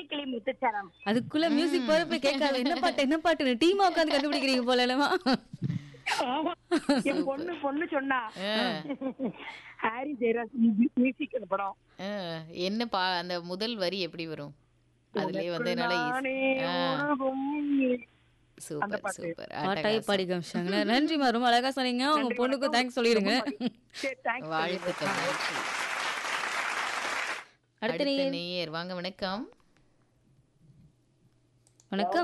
கிளி முத்துச்சரம் அதுக்குள்ள மியூசிக் போறப்ப கேட்காது என்ன பாட்டு என்ன பாட்டு டீமா உட்காந்து கண்டுபிடிக்கிறீங்க போல இல்லமா ஆமா என் பொண்ணு பொண்ணு சொன்னா ஆ, ஹாரி ஜெயராஜ் மியூசிக் அந்த படம் ஆ, என்ன பா அந்த முதல் வரி எப்படி வரும் அதுலயே வந்து என்னால நானே ஆ, உலகும் அந்த சூப்பர் பாட்டு. சூப்பர் பாட்டாய் பாடி காமிச்சாங்க நன்றிமா ரொம்ப அழகா சொன்னீங்க உங்க பொண்ணுக்கும் தேங்க்ஸ் சொல்லிடுங்க சரி தேங்க்ஸ் வாழ்த்துக்கள் நன்றி. அடுத்த அடுத்த நீ நேயர் வாங்க வணக்கம் வணக்கம்